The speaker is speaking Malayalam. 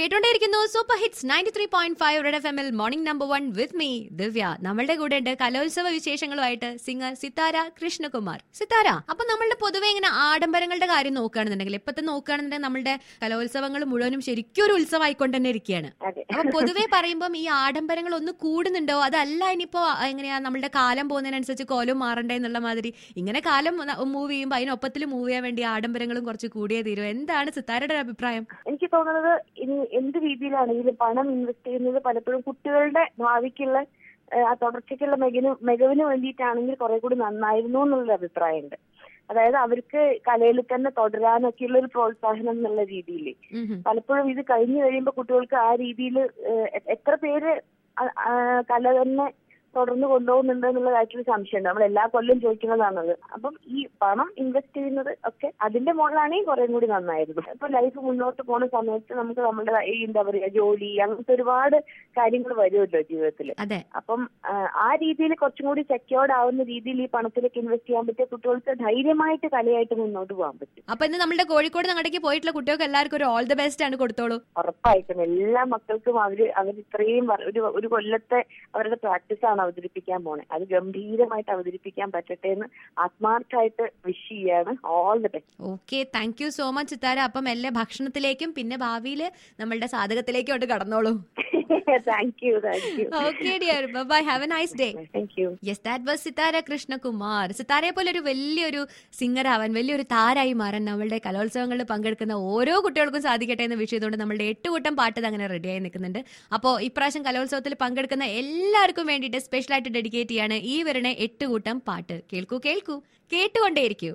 കേട്ടോണ്ടേയിരിക്കുന്നു super hits ninety three point five red F എമ്മിൽ morning number one with me Divya നമ്മളുടെ കൂടെ ഉണ്ട് കലോത്സവ വിശേഷങ്ങളുമായിട്ട് സിംഗർ സിത്താര കൃഷ്ണകുമാർ സിത്താര അപ്പൊ നമ്മളുടെ പൊതുവെ ഇങ്ങനെ ആഡംബരങ്ങളുടെ കാര്യം നോക്കുകയാണെന്നുണ്ടെങ്കിൽ ഇപ്പത്തെ നോക്കുകയാണെന്നുണ്ടെങ്കിൽ നമ്മളുടെ കലോത്സവങ്ങൾ മുഴുവനും ശരിക്കും ഒരു ഉത്സവമായിക്കൊണ്ട് തന്നെ ഇരിക്കുകയാണ് അതെ അപ്പൊ പൊതുവെ പറയുമ്പം ഈ ആഡംബരങ്ങൾ ഒന്ന് കൂടുന്നുണ്ടോ അതല്ല ഇനിയിപ്പോ എങ്ങനെയാ നമ്മളുടെ കാലം പോകുന്നതിനനുസരിച്ച് കോലും മാറണ്ടേ എന്നുള്ള മാതിരി ഇങ്ങനെ കാലം മൂവ് ചെയ്യുമ്പോൾ അതിനൊപ്പത്തിൽ മൂവ് ചെയ്യാൻ വേണ്ടി ആഡംബരങ്ങളും കുറച്ച് കൂടിയേ തീരും എന്താണ് സിത്താരയുടെ ഒരു അഭിപ്രായം എനിക്ക് തോന്നുന്നത് ഇനി എന്ത് രീതിയിലാണെങ്കിലും പണം ഇൻവെസ്റ്റ് ചെയ്യുന്നത് പലപ്പോഴും കുട്ടികളുടെ ഭാവിക്കുള്ള ഏഹ്, ആ തുടർച്ചയ്ക്കുള്ള മികവിന് മികവിന് വേണ്ടിയിട്ടാണെങ്കിൽ കുറെ കൂടി നന്നായിരുന്നു എന്നുള്ളൊരു അഭിപ്രായമുണ്ട് അതായത് അവർക്ക് കലയിൽ തന്നെ തുടരാനൊക്കെയുള്ള ഒരു പ്രോത്സാഹനം എന്നുള്ള രീതിയിൽ ഉം ഹും. പലപ്പോഴും ഇത് കഴിഞ്ഞു കഴിയുമ്പോൾ കുട്ടികൾക്ക് ആ രീതിയിൽ എത്ര പേര് ആ- ആ കല തന്നെ തുടർന്ന് കൊണ്ടുപോകുന്നുണ്ട് എന്നുള്ള കാര്യത്തിൽ സംശയമുണ്ട് നമ്മൾ എല്ലാ കൊല്ലം ചോദിക്കുന്നതാണത് അപ്പം ഈ പണം ഇൻവെസ്റ്റ് ചെയ്യുന്നത് ഒക്കെ അതിന്റെ മുകളിലാണെങ്കിൽ കുറെ കൂടി നന്നായിരുന്നു ഇപ്പൊ ലൈഫ് മുന്നോട്ട് പോകുന്ന സമയത്ത് നമുക്ക് നമ്മുടെ ഈ എന്താ പറയാ ജോലി അങ്ങനത്തെ ഒരുപാട് കാര്യങ്ങൾ വരുമല്ലോ ജീവിതത്തിൽ അതെ അപ്പം ആ, ആ രീതിയിൽ കുറച്ചും കൂടി സെക്യൂർഡ് ആവുന്ന രീതിയിൽ ഈ പണത്തിലേക്ക് ഇൻവെസ്റ്റ് ചെയ്യാൻ പറ്റിയ കുട്ടികൾക്ക് ധൈര്യമായിട്ട് കലയായിട്ട് മുന്നോട്ട് പോകാൻ പറ്റും അപ്പൊ ഇന്ന് നമ്മുടെ കോഴിക്കോട് അങ്ങടേക്ക് പോയിട്ടുള്ള കുട്ടികൾക്ക് എല്ലാവർക്കും ഒരു ഓൾ ദ ബെസ്റ്റ് ആണ് കൊടുത്തോളൂ ഉറപ്പായിട്ടും എല്ലാ മക്കൾക്കും അവര് അവർ ഇത്രയും വർ- ഒരു ഒരു കൊല്ലത്തെ അവരുടെ പ്രാക്ടീസ് ആണ് അവതരിപ്പിക്കാൻ പോണേ അത് ഗംഭീരമായിട്ട് അവതരിപ്പിക്കാൻ പറ്റട്ടെ എന്ന് ആത്മാർത്ഥമായിട്ട് വിഷ് ചെയ്യാണ് all the best okay thank you so much Sithara അപ്പം എല്ലാ ഭക്ഷണത്തിലേക്കും പിന്നെ ഭാവിയിൽ നമ്മളുടെ സാധകത്തിലേക്കും കൊണ്ട് കടന്നോളൂ thank you thank you okay dear bye have a nice day thank you yes that was Sithara Krishnakumar സിത്താരയെ പോലെ ഒരു വലിയൊരു സിംഗർ ആവാൻ വലിയൊരു താരായി മാറാൻ നമ്മളുടെ കലോത്സവങ്ങളിൽ പങ്കെടുക്കുന്ന ഓരോ കുട്ടികൾക്കും സാധിക്കട്ടെ എന്ന് വിഷ് ചെയ്തുകൊണ്ട് നമ്മളുടെ എട്ട് കൂട്ടം പാട്ട് അങ്ങനെ റെഡിയായി നിൽക്കുന്നുണ്ട് അപ്പോൾ ഇപ്രാവശ്യം കലോത്സവത്തിൽ പങ്കെടുക്കുന്ന എല്ലാവർക്കും വേണ്ടിയിട്ട് സ്പെഷ്യലായിട്ട് ഡെഡിക്കേറ്റ് ചെയ്യാണ് ഈ വരണ എട്ട് കൂട്ടം പാട്ട് കേൾക്കൂ കേൾക്കൂ കേട്ടുകൊണ്ടേയിരിക്കൂ